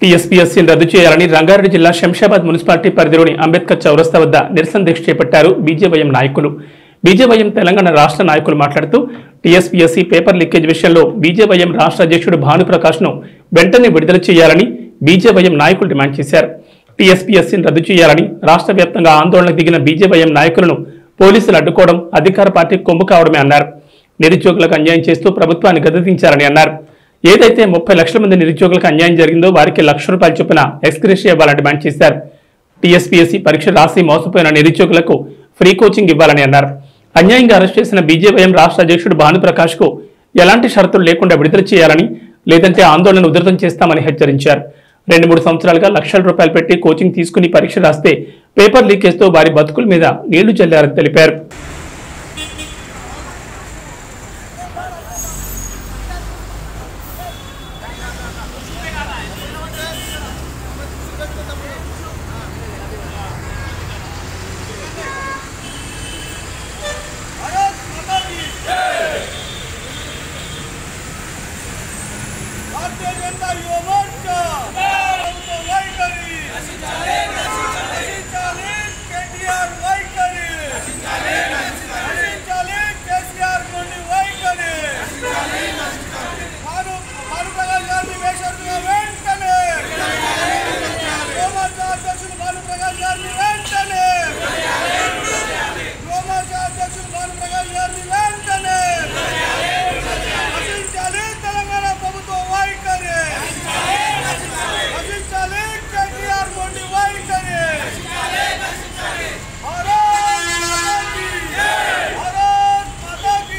టీఎస్పీఎస్సీని రద్దు చేయాలని రంగారెడ్డి జిల్లా శంషాబాద్ మున్సిపాలిటీ పరిధిలోని అంబేద్కర్ చౌరస్తా వద్ద నిరసన దీక్ష చేపట్టారు బీజేవైఎం నాయకులు బీజేవైఎం తెలంగాణ రాష్ట్ర నాయకులు మాట్లాడుతూ టీఎస్పీఎస్సీ పేపర్ లీకేజ్ విషయంలో బీజేవైఎం రాష్ట్ర అధ్యక్షుడు భానుప్రకాష్ను వెంటనే విడుదల చేయాలని బీజేవైఎం నాయకులు డిమాండ్ చేశారు టీఎస్పీఎస్సీని రద్దు చేయాలని రాష్ట్ర వ్యాప్తంగా ఆందోళనకు దిగిన బీజేవైఎం నాయకులను పోలీసులు అడ్డుకోవడం అధికార పార్టీ కొమ్ము కావడమే అన్నారు నిరుద్యోగులకు అన్యాయం చేస్తూ ప్రభుత్వాన్ని గద్దెదించారని అన్నారు ఏదైతే ముప్పై లక్షల మంది నిరుద్యోగులకు అన్యాయం జరిగిందో వారికి లక్ష రూపాయలు చొప్పున ఎక్స్గ్రేషియా ఇవ్వాలని డిమాండ్ చేశారు టీఎస్పీఎస్సీ పరీక్ష రాసి మోసపోయిన నిరుద్యోగులకు ఫ్రీ కోచింగ్ ఇవ్వాలని అన్నారు అన్యాయంగా అరెస్ట్ చేసిన బీజేవైఎం రాష్ట్ర అధ్యక్షుడు భానుప్రకాష్ కు ఎలాంటి షరతులు లేకుండా విడుదల చేయాలని లేదంటే ఆందోళన ఉధృతం చేస్తామని హెచ్చరించారు రెండు మూడు సంవత్సరాలుగా లక్షల రూపాయలు పెట్టి కోచింగ్ తీసుకుని పరీక్ష రాస్తే పేపర్ లీకేజ్తో వారి బతుకుల మీద నీళ్లు చల్లారని తెలిపారు भारत माता की जय भारतीय जनता युवा मोर्चा ప్రభుత్వ వైఖరి నశించాలి కేటీఆర్ వైఖరి నశించాలి కేసీఆర్ నుండి వైఖరి భాను భానుప్రకాష్ గారిని వేషాడుతున్న వెంటనే హోంశాఖ అధ్యక్షుడు భానుప్రకాష్ గారిని వెంటనే హోంశాఖ అధ్యక్షుడు భానుప్రకాష్ గారిని వెంటనే నశించాలి తెలంగాణ ప్రభుత్వ వైఖరి నశించాలి కేటీఆర్ మొండి వైఖరి భారత్ మాతా కీ భారత్ మాతా కీ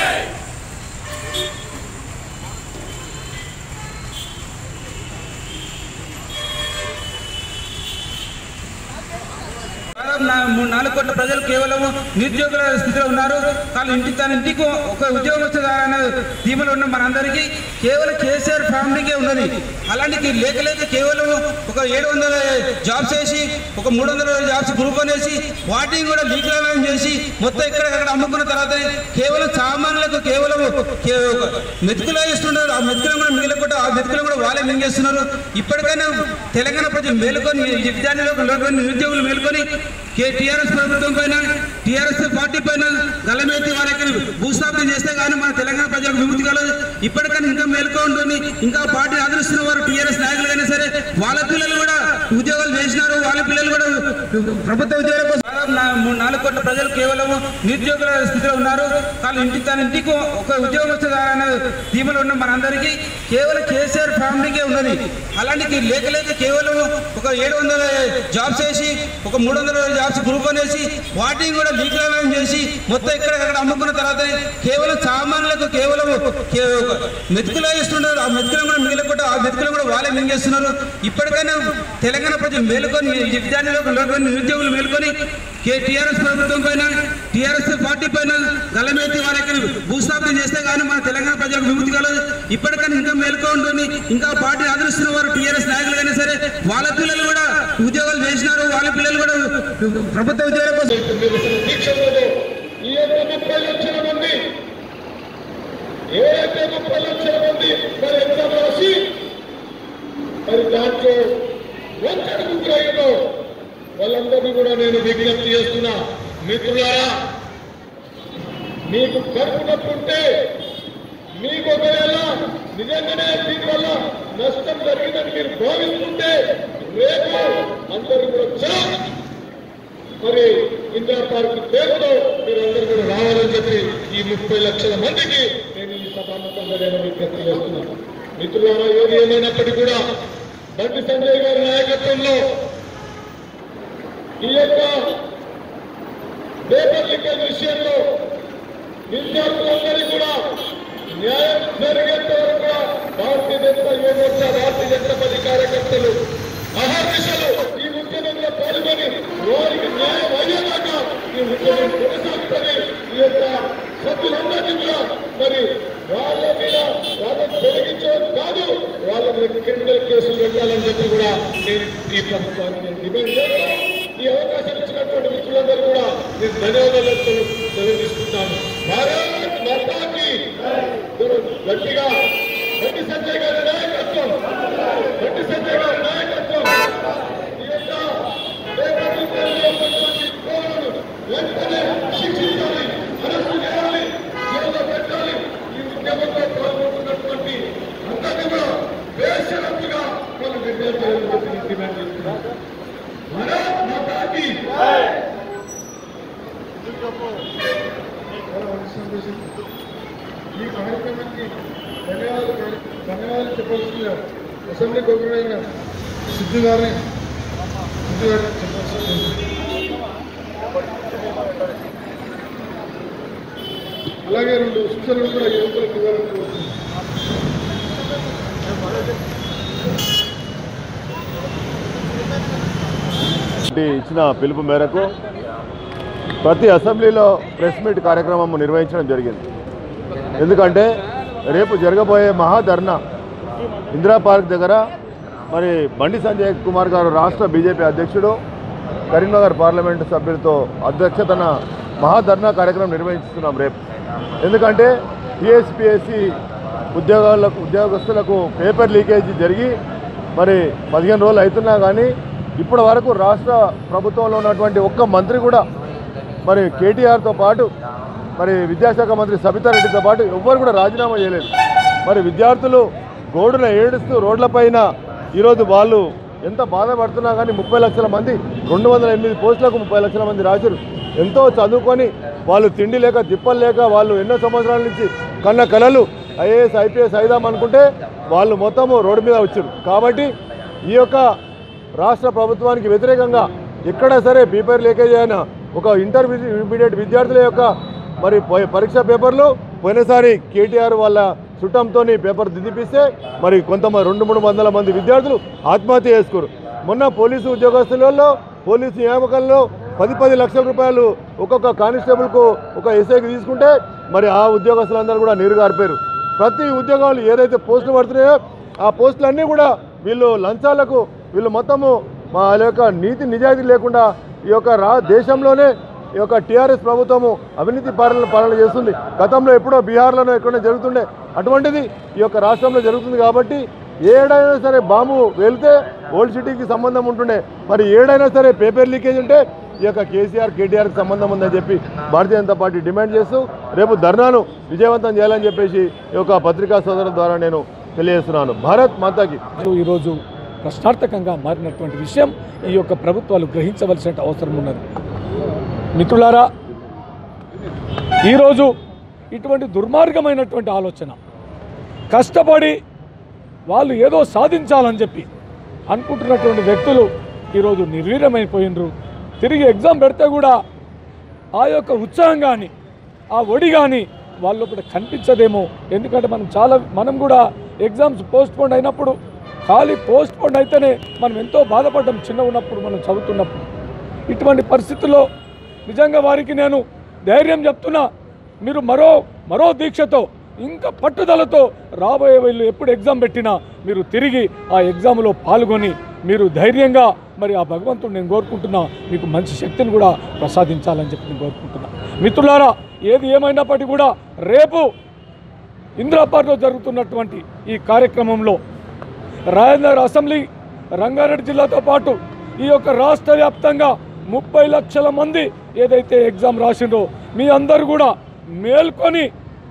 దాదాపు నా- మూడు నాలుగు కోట్ల ప్రజలు కేవలం నిరుద్యోగుల స్థితిలో ఉన్నారు వాళ్ళు ఇంటి తన ఇంటికి ఒక ఉద్యోగం వచ్చేదారన్న ధీమలో ఉన్న మనందరికీ కేవలం కేసీఆర్ ఫ్యామిలీకే ఉన్నది అలాంటి లేక లేక కేవలం ఒక ఏడు వందల జాబ్స్ వేసి ఒక మూడు వందల జాబ్స్ గ్రూప్ అనేసి వాటిని కూడా లీగలైజ్ చేసి మొత్తం ఇక్కడ అక్కడ అమ్ముకున్న తర్వాత కేవలం సామాన్యులకు కేవలం కే- ఒక మెతుకులు ఇస్తున్నారు ఆ మెతుకులను కూడా మిగిలకుండా ఆ మెతుకులు కూడా వాళ్ళే మింగేస్తున్నారు ఇప్పటికైనా తెలంగాణ ప్రజలు మేలుకొని ఈ విద్యార్థులకు లోకొని నిరుద్యోగులు మేలుకొని కే టీఆర్ఎస్ ప్రభుత్వం పైన టీఆర్ఎస్ పార్టీ పైన గలమెత్తి వారికి భూస్థాపన చేస్తే కానీ మన తెలంగాణ ప్రజలకు విముక్తి కలదు ఇప్పటికైనా ఇంకా మేలుకో ఉంటుంది ఇంకా పార్టీ ఆదరిస్తున్న వారు టీఆర్ఎస్ నాయకులైనా సరే వాళ్ళ పిల్లలు కూడా ఉద్యోగాలు చేసినారు వాళ్ళ పిల్లలు కూడా ప్రభుత్వ ఉద్యోగాల కోసం దాదాపు నా- మూడు నాలుగు కోట్ల ప్రజలు కేవలం నిరుద్యోగుల స్థితిలో ఉన్నారు వాళ్ళు ఇంటి తన ఇంటికి ఒక ఉద్యోగం వచ్చేదారన్న ధీమలో ఉన్న మనందరికీ కేవలం కేసీఆర్ ఫ్యామిలీకే ఉన్నది అలాంటి లేక లేక కేవలం ఒక ఏడు వందల జాబ్స్ వేసి ఒక మూడు వందల జాబ్స్ గ్రూప్ అనేసి వాటిని కూడా లీగలైజ్ చేసి మొత్తం ఇక్కడ అక్కడ అమ్ముకున్న తర్వాత కేవలం సామాన్యులకు కేవలం కే- ఒక మెతుకులు ఇస్తున్నారు ఆ మెతుకులను కూడా మిగిలకుండా ఆ మెతుకులను కూడా వాళ్ళే మింగేస్తున్నారు ఇప్పటికైనా తెలంగాణ ప్రజలు మేలుకొని ఈ విద్యార్థులకు లోకొని నిరుద్యోగులు మేలుకొని కే టీఆర్ఎస్ ప్రభుత్వం పైన టీఆర్ఎస్ పార్టీ పైన గలమెత్తి వారికి భూస్థాపన చేస్తే కానీ మన తెలంగాణ ప్రజలకు విముక్తి కలదు ఇప్పటికైనా ఇంకా మేలుకో ఉంటుంది ఇంకా పార్టీ ఆదరిస్తున్న వారు టీఆర్ఎస్ నాయకులైనా సరే వాళ్ళ పిల్లలు కూడా ఉద్యోగాలు చేసినారు వాళ్ళ పిల్లలు కూడా ప్రభుత్వ ఉద్యోగాల కోసం దీక్షలోనే ఈ యొక్క ముప్పై లక్షల మంది ఏదైతే ముప్పై లక్షల మంది మరి ఎగ్జామ్ రాసి మరి దాంట్లో వంచకు గురైందో వాళ్ళందరినీ కూడా నేను విజ్ఞప్తి చేస్తున్నా మిత్రులారా మీకు కడుపు నొప్పి ఉంటే మీకు ఒకవేళ నిజంగానే దీనివల్ల నష్టం జరిగిందని మీరు భావిస్తుంటే రేపు అందరూ కూడా చలో మరి ఇందిరా పార్క్ పేరుతో మీరందరూ కూడా రావాలని చెప్పి ఈ ముప్పై లక్షల మందికి నేను ఈ సభాముఖంగా నేను విజ్ఞప్తి చేస్తున్నాను మిత్రులారా ఏది ఏమైనప్పటికీ కూడా బండి సంజయ్ గారి నాయకత్వంలో ఈ యొక్క పేపర్ లీకేజ్ విషయంలో విద్యార్థులందరికీ కూడా న్యాయం జరిగేంత వరకు కూడా భారతీయ జనతా యువ మోర్చా భారతీయ జనతా పార్టీ కార్యకర్తలు అహర్నిశలు ఈ ఉద్యమంలో పాల్గొని వారికి న్యాయం అయ్యేదాకా ఈ ఉద్యమం కొనసాగుతుంది ఈ యొక్క సభ్యులందరినీ కూడా మరి వాళ్ళ మీద వాళ్ళని తొలగించడం కాదు వాళ్ళ మీద క్రిమినల్ కేసులు పెట్టాలని చెప్పి కూడా నేను ఈ ప్రభుత్వాన్ని నేను డిమాండ్ చేస్తాను ఈ అవకాశం ఇచ్చినటువంటి మిత్రులందరూ కూడా నేను ధన్యవాదాలు తెలియజేసుకుంటాను భారత్ మాతాకి గట్టిగా బండి సంజయ్ గారి నాయకత్వం బండి సంజయ్ గారి కేసీఆర్ చేయాలని చెప్పి నేను డిమాండ్ చేస్తున్నాను భారత్ మాతాకి ఈ కార్యక్రమానికి ధన్యవాదాలు ధన్యవాదాలు చెప్పాల్సిందిగా అసెంబ్లీ గవర్నర్ సిద్ధు గారిని సిద్ధు గారిని చెప్పాల్సింది అలాగే రెండు సూచనలు కూడా యువకులకు ఇవ్వాలని కోరుతున్నాను పార్టీ ఇచ్చిన పిలుపు మేరకు ప్రతి అసెంబ్లీలో ప్రెస్ మీట్ కార్యక్రమం నిర్వహించడం జరిగింది ఎందుకంటే రేపు జరగబోయే మహాధర్నా ఇందిరా పార్క్ దగ్గర మరి బండి సంజయ్ కుమార్ గారు రాష్ట్ర బీజేపీ అధ్యక్షుడు కరీంనగర్ పార్లమెంటు సభ్యులతో అధ్యక్షతన మహాధర్నా కార్యక్రమం నిర్వహిస్తున్నాం రేపు ఎందుకంటే టీఎస్పీఎస్సి ఉద్యోగాలకు ఉద్యోగస్తులకు పేపర్ లీకేజీ జరిగి మరి పదిహేను రోజులు అవుతున్నా కానీ ఇప్పటి వరకు రాష్ట్ర ప్రభుత్వంలో ఉన్నటువంటి ఒక్క మంత్రి కూడా మరి కేటీఆర్తో పాటు మరి విద్యాశాఖ మంత్రి సబితారెడ్డితో పాటు ఎవ్వరు కూడా రాజీనామా చేయలేదు మరి విద్యార్థులు గోడున ఏడుస్తూ రోడ్లపైన ఈరోజు వాళ్ళు ఎంత బాధపడుతున్నా కానీ ముప్పై లక్షల మంది రెండు వందల ఎనిమిది పోస్టులకు ముప్పై లక్షల మంది రాశారు ఎంతో చదువుకొని వాళ్ళు తిండి లేక తిప్పలు లేక వాళ్ళు ఎన్నో సంవత్సరాల నుంచి కన్న కలలు ఐఏఎస్ ఐపీఎస్ అయిదాం అనుకుంటే వాళ్ళు మొత్తము రోడ్డు మీద వచ్చారు కాబట్టి ఈ యొక్క రాష్ట్ర ప్రభుత్వానికి వ్యతిరేకంగా ఎక్కడ సరే పేపర్ లీకేజ్ అయిన ఒక ఇంటర్మీడియట్ విద్యార్థుల యొక్క మరి ప- పరీక్ష పేపర్లు పోయినసారి కేటీఆర్ వాళ్ళ చుట్టంతో పేపర్ దిద్దిపిస్తే మరి కొంతమంది రెండు మూడు వందల మంది విద్యార్థులు ఆత్మహత్య చేసుకోరు మొన్న పోలీసు ఉద్యోగస్తులలో పోలీసు నియామకాల్లో పది పది లక్షల రూపాయలు ఒక్కొక్క కానిస్టేబుల్కు ఒక ఎస్ఐకి తీసుకుంటే మరి ఆ ఉద్యోగస్తులందరూ కూడా నీరుగారిపోయారు ప్రతి ఉద్యోగాలు ఏదైతే పోస్టులు పడుతున్నాయో ఆ పోస్టులన్నీ కూడా వీళ్ళు లంచాలకు వీళ్ళు మొత్తము మా యొక్క నీతి నిజాయితీ లేకుండా ఈ యొక్క రా దేశంలోనే ఈ యొక్క టీఆర్ఎస్ ప్రభుత్వము అవినీతి పాలన పాలన చేస్తుంది గతంలో ఎప్పుడో బీహార్లోనో ఎక్కడో జరుగుతుండే అటువంటిది ఈ యొక్క రాష్ట్రంలో జరుగుతుంది కాబట్టి ఏడైనా సరే బాంబు వెళ్తే ఓల్డ్ సిటీకి సంబంధం ఉంటుండే మరి ఏడైనా సరే పేపర్ లీకేజ్ ఉంటే ఈ యొక్క కేసీఆర్ కేటీఆర్కి సంబంధం ఉందని చెప్పి భారతీయ జనతా పార్టీ డిమాండ్ చేస్తూ రేపు ధర్నాను విజయవంతం చేయాలని చెప్పేసి ఈ యొక్క పత్రికా సోదరుల ద్వారా నేను తెలియజేస్తున్నాను భారత్ మాతాకి ఈరోజు ప్రశ్నార్థకంగా మారినటువంటి విషయం ఈ యొక్క ప్రభుత్వాలు గ్రహించవలసిన అవసరం ఉన్నది మిత్రులారా ఈరోజు ఇటువంటి దుర్మార్గమైనటువంటి ఆలోచన కష్టపడి వాళ్ళు ఏదో సాధించాలని చెప్పి అనుకుంటున్నటువంటి వ్యక్తులు ఈరోజు నిర్వీర్యమైపోయినరు తిరిగి ఎగ్జామ్ పెడితే కూడా ఆ యొక్క ఉత్సాహం కానీ ఆ ఒడి కానీ వాళ్ళ లోపల కనిపించదేమో ఎందుకంటే మనం చాలా మనం కూడా ఎగ్జామ్స్ పోస్ట్ పోన్ అయినప్పుడు ఖాళీ పోస్ట్ పోన్ అయితేనే మనం ఎంతో బాధపడ్డాం చిన్న ఉన్నప్పుడు మనం చదువుతున్నప్పుడు ఇటువంటి పరిస్థితుల్లో నిజంగా వారికి నేను ధైర్యం చెప్తున్నా మీరు మరో మరో దీక్షతో ఇంకా పట్టుదలతో రాబోయే వీళ్ళు ఎప్పుడు ఎగ్జామ్ పెట్టినా మీరు తిరిగి ఆ ఎగ్జామ్లో పాల్గొని మీరు ధైర్యంగా మరి ఆ భగవంతుడు నేను కోరుకుంటున్నా మీకు మంచి శక్తిని కూడా ప్రసాదించాలని చెప్పి నేను కోరుకుంటున్నా మిత్రులారా ఏది ఏమైనప్పటికీ కూడా రేపు ఇంద్రాపార్లో జరుగుతున్నటువంటి ఈ కార్యక్రమంలో రాజేంద్ర అసెంబ్లీ రంగారెడ్డి జిల్లాతో పాటు ఈ యొక్క రాష్ట్ర వ్యాప్తంగా ముప్పై లక్షల మంది ఏదైతే ఎగ్జామ్ రాసిండ్రో మీ అందరూ కూడా మేల్కొని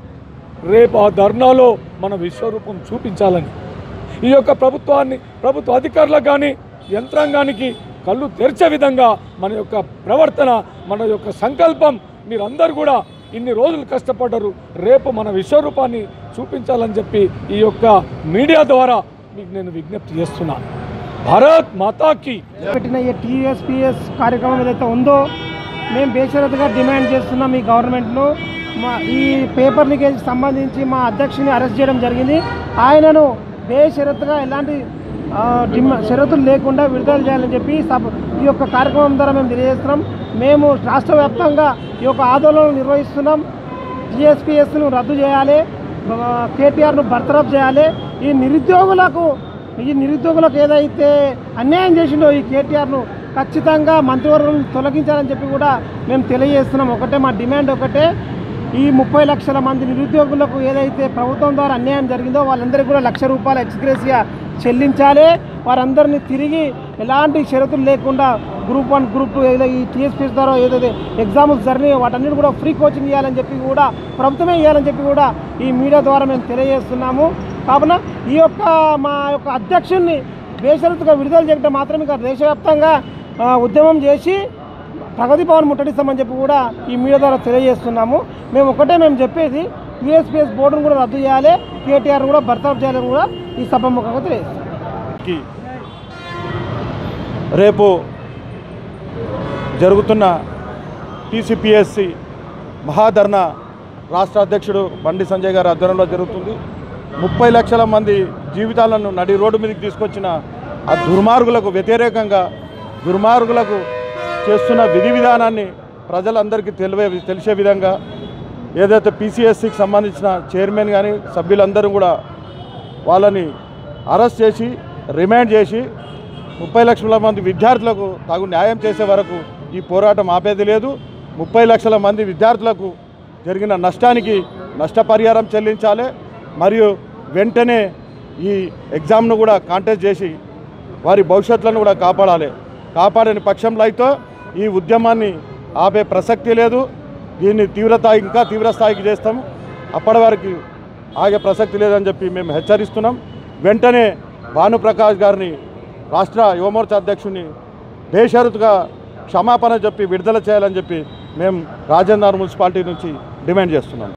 రేపు ఆ ధర్నాలో మన విశ్వరూపం చూపించాలని ఈ యొక్క ప్రభుత్వాన్ని ప్రభుత్వ అధికారులకు కానీ యంత్రాంగానికి కళ్ళు తెరిచే విధంగా మన యొక్క ప్రవర్తన మన యొక్క సంకల్పం మీరందరూ కూడా ఇన్ని రోజులు కష్టపడ్డారు రేపు మన విశ్వరూపాన్ని చూపించాలని చెప్పి ఈ యొక్క మీడియా ద్వారా మీకు నేను విజ్ఞప్తి చేస్తున్నాను భారత్ మాతాకి పెట్టిన ఈ టీఎస్పీఎస్ కార్యక్రమం ఏదైతే ఉందో మేము బేషరతుగా డిమాండ్ చేస్తున్నాం ఈ గవర్నమెంట్ను మా ఈ పేపర్ లీకేజ్కి సంబంధించి మా అధ్యక్షుని అరెస్ట్ చేయడం జరిగింది ఆయనను బేషరతుగా ఎలాంటి ఆ, డిమా షరతులు లేకుండా విడుదల చేయాలని చెప్పి సభ ఈ యొక్క కార్యక్రమం ద్వారా మేము తెలియజేస్తున్నాం మేము రాష్ట్ర వ్యాప్తంగా ఈ యొక్క ఆందోళనలు నిర్వహిస్తున్నాం జిఎస్పిఎస్ను రద్దు చేయాలి కేటీఆర్ను బర్తరఫ్ చేయాలి ఈ నిరుద్యోగులకు ఈ నిరుద్యోగులకు ఏదైతే అన్యాయం చేసిండో ఈ కేటీఆర్ను ఖచ్చితంగా మంత్రివర్గం తొలగించాలని చెప్పి కూడా మేము తెలియజేస్తున్నాం ఒకటే మా డిమాండ్ ఒకటే ఈ ముప్పై లక్షల మంది నిరుద్యోగులకు ఏదైతే ప్రభుత్వం ద్వారా అన్యాయం జరిగిందో వాళ్ళందరికీ కూడా లక్ష రూపాయల ఎక్స్గ్రేసియా చెల్లించాలి వారందరినీ తిరిగి ఎలాంటి షరతులు లేకుండా గ్రూప్ వన్ గ్రూప్ టూ ఏదో ఈ టీఎస్పీఎస్ ద్వారా ఏదైతే ఎగ్జామ్స్ జరిగినాయో వాటన్నిటి కూడా ఫ్రీ కోచింగ్ ఇవ్వాలని చెప్పి కూడా ప్రభుత్వమే ఇవ్వాలని చెప్పి కూడా ఈ మీడియా ద్వారా మేము తెలియజేస్తున్నాము కావున ఈ యొక్క మా యొక్క అధ్యక్షుడిని బేషరతుగా విడుదల చేయడం మాత్రమే కాదు దేశవ్యాప్తంగా ఆ, ఉద్యమం చేసి ప్రగతి భవన్ ముట్టడిస్తామని చెప్పి కూడా ఈ మీడియా ద్వారా తెలియజేస్తున్నాము మేము ఒకటే మేము చెప్పేది టీఎస్పీఎస్ బోర్డును కూడా రద్దు చేయాలి కేటీఆర్ కూడా బర్తాఫ్ చేయాలని కూడా ఈ సభాముఖంగా తెలియజేస్తాం కి రేపు జరుగుతున్న టీసీపీఎస్సి మహాధర్ణ రాష్ట్ర అధ్యక్షుడు బండి సంజయ్ గారి ఆధ్వర్యంలో జరుగుతుంది ముప్పై లక్షల మంది జీవితాలను నడి రోడ్డు మీదకి తీసుకొచ్చిన ఆ దుర్మార్గులకు వ్యతిరేకంగా దుర్మార్గులకు చేస్తున్న విధి విధానాన్ని ప్రజలందరికీ తెలివే తెలిసే విధంగా ఏదైతే పీసీఎస్సికి సంబంధించిన చైర్మన్ కానీ సభ్యులందరూ కూడా వాళ్ళని అరెస్ట్ చేసి రిమాండ్ చేసి ముప్పై లక్షల మంది విద్యార్థులకు తగు న్యాయం చేసే వరకు ఈ పోరాటం ఆపేది లేదు ముప్పై లక్షల మంది విద్యార్థులకు జరిగిన నష్టానికి నష్టపరిహారం చెల్లించాలి మరియు వెంటనే ఈ ఎగ్జామ్ను కూడా కాంటెస్ట్ చేసి వారి భవిష్యత్తులను కూడా కాపాడాలి కాపాడని పక్షంలో అయితే ఈ ఉద్యమాన్ని ఆపే ప్రసక్తి లేదు దీన్ని తీవ్రత ఇంకా తీవ్ర స్థాయికి చేస్తాము అప్పటి వరకు ఆగే ప్రసక్తి లేదని చెప్పి మేము హెచ్చరిస్తున్నాం వెంటనే భానుప్రకాష్ గారిని రాష్ట్ర యువమోర్చా అధ్యక్షుడిని బేషరతుగా క్షమాపణ చెప్పి విడుదల చేయాలని చెప్పి మేము రాజేంద్ర మున్సిపాలిటీ నుంచి డిమాండ్ చేస్తున్నాం